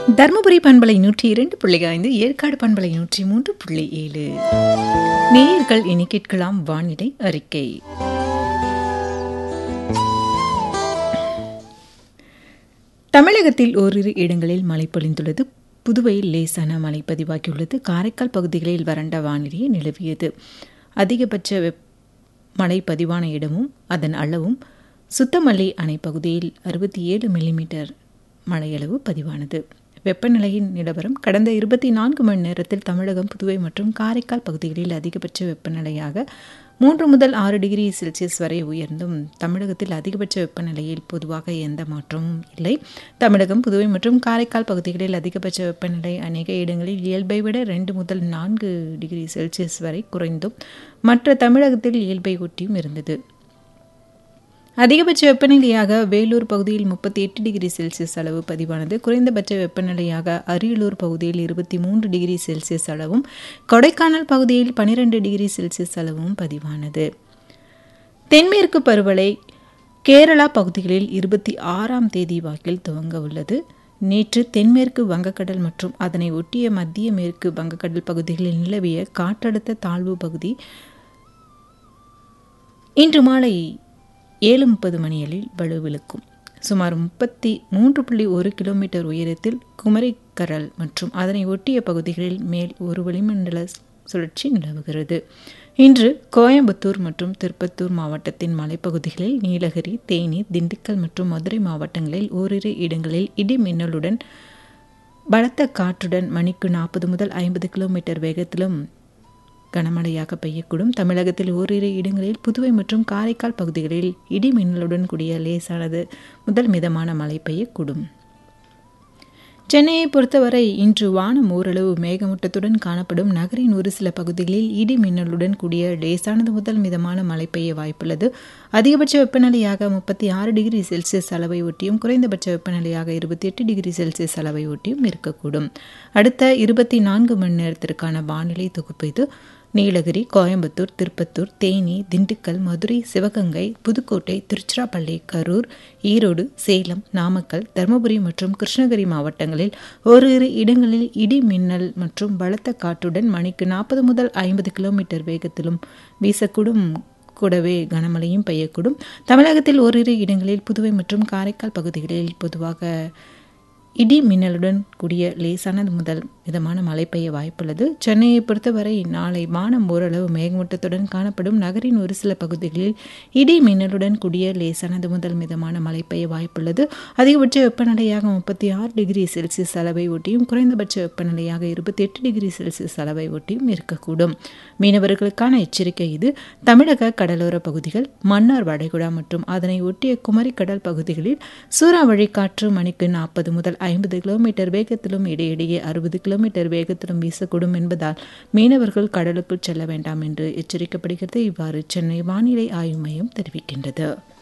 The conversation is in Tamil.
தருமபுரி பண்பலை நூற்றி இரண்டு புள்ளி ஐந்து ஏற்காடு பண்பலை நூற்றி மூன்று புள்ளி ஏழு நேயர்கள் இனி கேட்கலாம் வானிலை அறிக்கை தமிழகத்தில் ஓரிரு இடங்களில் மழை பொழிந்துள்ளது புதுவையில் லேசான மழை பதிவாகியுள்ளது காரைக்கால் பகுதிகளில் வறண்ட வானிலையே நிலவியது அதிகபட்ச வெப் மழை பதிவான இடமும் அதன் அளவும் சுத்தமல்லி அணை பகுதியில் அறுபத்தி ஏழு மில்லிமீட்டர் மழையளவு பதிவானது வெப்பநிலையின் நிலவரம் கடந்த இருபத்தி நான்கு மணி நேரத்தில் தமிழகம் புதுவை மற்றும் காரைக்கால் பகுதிகளில் அதிகபட்ச வெப்பநிலையாக மூன்று முதல் ஆறு டிகிரி செல்சியஸ் வரை உயர்ந்தும் தமிழகத்தில் அதிகபட்ச வெப்பநிலையில் பொதுவாக எந்த மாற்றமும் இல்லை தமிழகம் புதுவை மற்றும் காரைக்கால் பகுதிகளில் அதிகபட்ச வெப்பநிலை அநேக இடங்களில் இயல்பை விட ரெண்டு முதல் நான்கு டிகிரி செல்சியஸ் வரை குறைந்தும் மற்ற தமிழகத்தில் இயல்பை ஒட்டியும் இருந்தது அதிகபட்ச வெப்பநிலையாக வேலூர் பகுதியில் முப்பத்தி எட்டு டிகிரி செல்சியஸ் அளவு பதிவானது குறைந்தபட்ச வெப்பநிலையாக அரியலூர் பகுதியில் இருபத்தி மூன்று டிகிரி செல்சியஸ் அளவும் கொடைக்கானல் பகுதியில் பனிரெண்டு டிகிரி செல்சியஸ் அளவும் பதிவானது தென்மேற்கு பருவலை கேரளா பகுதிகளில் இருபத்தி ஆறாம் தேதி வாக்கில் துவங்க உள்ளது நேற்று தென்மேற்கு வங்கக்கடல் மற்றும் அதனை ஒட்டிய மத்திய மேற்கு வங்கக்கடல் பகுதிகளில் நிலவிய காற்றழுத்த தாழ்வு பகுதி இன்று மாலை ஏழு முப்பது மணியலில் வலுவிழுக்கும் சுமார் முப்பத்தி மூன்று புள்ளி ஒரு கிலோமீட்டர் உயரத்தில் குமரிக்கடல் மற்றும் அதனை ஒட்டிய பகுதிகளில் மேல் ஒரு வளிமண்டல சுழற்சி நிலவுகிறது இன்று கோயம்புத்தூர் மற்றும் திருப்பத்தூர் மாவட்டத்தின் மலைப்பகுதிகளில் நீலகிரி தேனி திண்டுக்கல் மற்றும் மதுரை மாவட்டங்களில் ஓரிரு இடங்களில் இடி மின்னலுடன் பலத்த காற்றுடன் மணிக்கு நாற்பது முதல் ஐம்பது கிலோமீட்டர் வேகத்திலும் கனமழையாக பெய்யக்கூடும் தமிழகத்தில் ஓரிரு இடங்களில் புதுவை மற்றும் காரைக்கால் பகுதிகளில் இடி மின்னலுடன் கூடிய லேசானது முதல் மிதமான மழை பெய்யக்கூடும் சென்னையை பொறுத்தவரை இன்று வானம் ஓரளவு மேகமூட்டத்துடன் காணப்படும் நகரின் ஒரு சில பகுதிகளில் இடி மின்னலுடன் கூடிய லேசானது முதல் மிதமான மழை பெய்ய வாய்ப்புள்ளது அதிகபட்ச வெப்பநிலையாக முப்பத்தி ஆறு டிகிரி செல்சியஸ் அளவை ஒட்டியும் குறைந்தபட்ச வெப்பநிலையாக இருபத்தி எட்டு டிகிரி செல்சியஸ் அளவை ஒட்டியும் இருக்கக்கூடும் அடுத்த இருபத்தி நான்கு மணி நேரத்திற்கான வானிலை தொகுப்பு இது நீலகிரி கோயம்புத்தூர் திருப்பத்தூர் தேனி திண்டுக்கல் மதுரை சிவகங்கை புதுக்கோட்டை திருச்சிராப்பள்ளி கரூர் ஈரோடு சேலம் நாமக்கல் தருமபுரி மற்றும் கிருஷ்ணகிரி மாவட்டங்களில் ஓரிரு இடங்களில் இடி மின்னல் மற்றும் பலத்த காற்றுடன் மணிக்கு நாற்பது முதல் ஐம்பது கிலோமீட்டர் வேகத்திலும் வீசக்கூடும் கூடவே கனமழையும் பெய்யக்கூடும் தமிழகத்தில் ஓரிரு இடங்களில் புதுவை மற்றும் காரைக்கால் பகுதிகளில் பொதுவாக இடி மின்னலுடன் கூடிய லேசானது முதல் மிதமான மழை பெய்ய வாய்ப்புள்ளது சென்னையை பொறுத்தவரை நாளை வானம் ஓரளவு மேகமூட்டத்துடன் காணப்படும் நகரின் ஒரு சில பகுதிகளில் இடி மின்னலுடன் கூடிய லேசானது முதல் மிதமான மழை பெய்ய வாய்ப்புள்ளது அதிகபட்ச வெப்பநிலையாக முப்பத்தி ஆறு டிகிரி செல்சியஸ் அளவை ஒட்டியும் குறைந்தபட்ச வெப்பநிலையாக இருபத்தி எட்டு டிகிரி செல்சியஸ் அளவை ஒட்டியும் இருக்கக்கூடும் மீனவர்களுக்கான எச்சரிக்கை இது தமிழக கடலோர பகுதிகள் மன்னார் வளைகுடா மற்றும் அதனை ஒட்டிய குமரி கடல் பகுதிகளில் சூறாவளி காற்று மணிக்கு நாற்பது முதல் ஐம்பது கிலோமீட்டர் வேகத்திலும் இடையிடையே அறுபது கிலோமீட்டர் வேகத்திலும் வீசக்கூடும் என்பதால் மீனவர்கள் கடலுக்குள் செல்ல வேண்டாம் என்று எச்சரிக்கப்படுகிறது இவ்வாறு சென்னை வானிலை ஆய்வு மையம் தெரிவிக்கின்றது